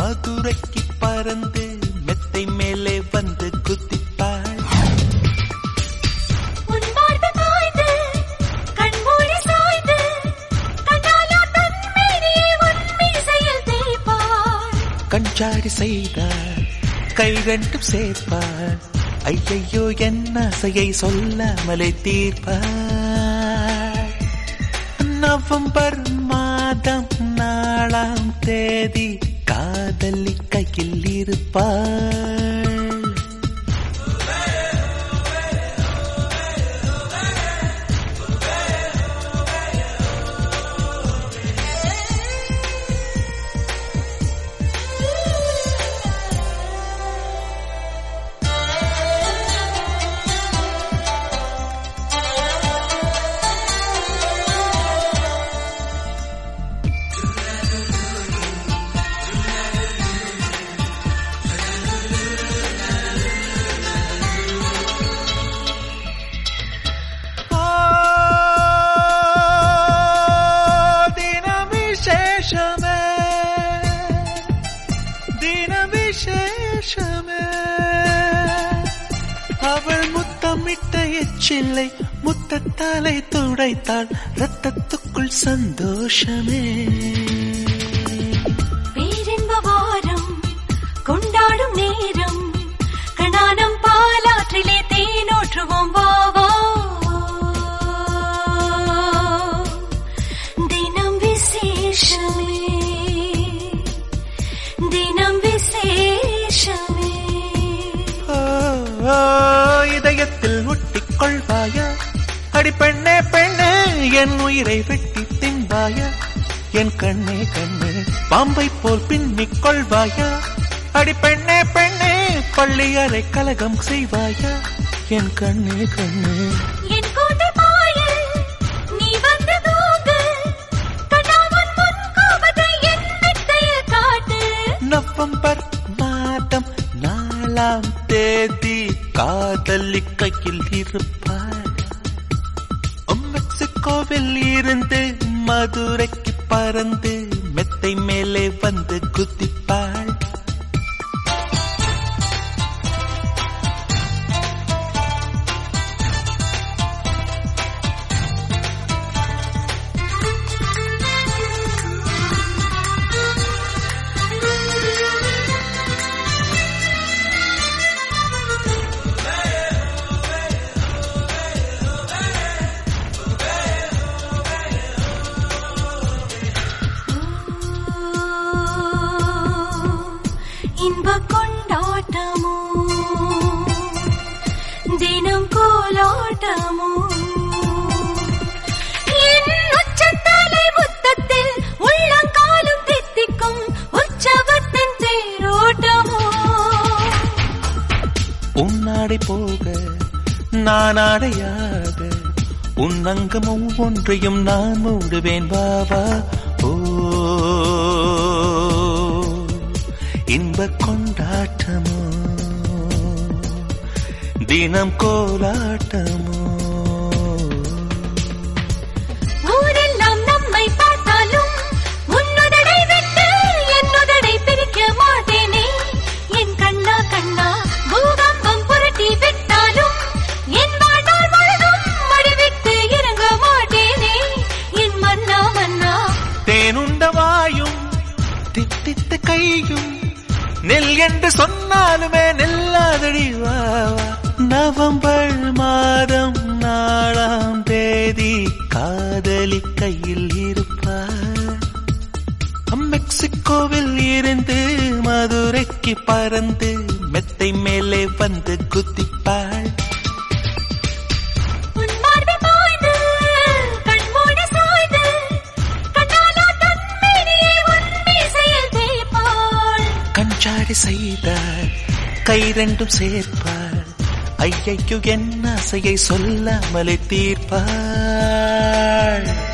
மதுரைக்கு பறந்து மெத்தை மேலே வந்து குதிப்பாள் உன் பார்வை பாய்ந்து, கண்மூடி சாய்ந்து, கண்ணாலா தன் மேனியை உன் மீசையில் தேய்ப்பாள். கஞ்சாடி செய்தார் கை ரெண்டும் சேர்ப்பார் ஐயையோ என்ன ஆசையை சொல்லாமலே தீர்ப்பார் நவம்பர் மாதம் நாலாம் தேதி காதலி கையில் இருப்பாள் தினம் விசேஷமே தினம் விசேஷமே அவள் முத்தமிட்ட எச்சில்லை முத்தத்தாலை துடைத்தாள் ரத்தத்துக்குள் சந்தோஷமே பேரின்ப வாரம் கொண்டாடும் நேரம் கணானம் பாலாற்றிலே தேனோற்றுவோம் வா வா தினம் விசேஷமே தினம் விசேஷமே ஓ, ஓ, இதயத்தில் ஒட்டிக் கொள்வாயா அடி பெண்ணே பெண்ணே என் உயிரை வெட்டி தின்பாயா என் கண்ணே கண்ணே பாம்பை போல் பின்னிக் கொள்வாயா அடி பெண்ணே பெண்ணே பள்ளி அறை கலகம் செய்வாயா என் கண்ணே கண்ணே என் கூந்தல் பாயில் நீ வந்து தூங்கு கண்ணாமன் முன் கோபத்தை என் மெத்தையில் காட்டு நவம்பர் மாதம் நாலாம் தேதி காதலி கையில் இருப்பார் மெக்சிகோவில் இருந்து மதுரைக்கு பறந்து மெத்தை மேலே வந்து குதிப்பாள் இன்ப கொண்டாட்டமோ தினம் கோலாட்டமோ என் உச்சத்தலை முத்தத்தில் உள்ளங்காலும் தித்திக்கும் உற்சவத்தின் தேரோட்டமோ உன்னாடை போக நான் ஆடையாக உன் அங்கமும் ஒன்றையும் நான் மூடுவேன் வாவா ஓ இன்ப கொண்டாட்டமோ தினம் கோலாட்டமோ ஊரெல்லாம் நம்மை பார்த்தாலும் உன்னுதடை விட்டு என்னுதடை பிரிக்க மாட்டேனே என் கண்ணா கண்ணா பூகம்பம் புரட்டி விட்டாலும் என் வாழ்நாள் முழுதும் மடிவிட்டு இறங்க மாட்டேனே என் மன்னா மன்னா தேனுண்ட வாயும் தித்தித்த கையும் நெல் என்று சொன்னாலுமே நெல்லாதடி வா வா. நவம்பர் மாதம் நாலாம் தேதி காதலி கையில் இருப்பார் மெக்சிகோவில் இருந்து மதுரைக்கு பறந்து மெத்தை மேலே வந்து குதிப்பாள் உன் பார்வை பாய்ந்து, கண்மூடி சாய்ந்து, கண்ணாலா தன் மேனியை உன் மீசையில் தேய்ப்பாள். கஞ்சாடி செய்தார் கை ரெண்டும் சேர்ப்பார் ஐயையோ என்ன ஆசையை சொல்லாமலே தீர்ப்பாள்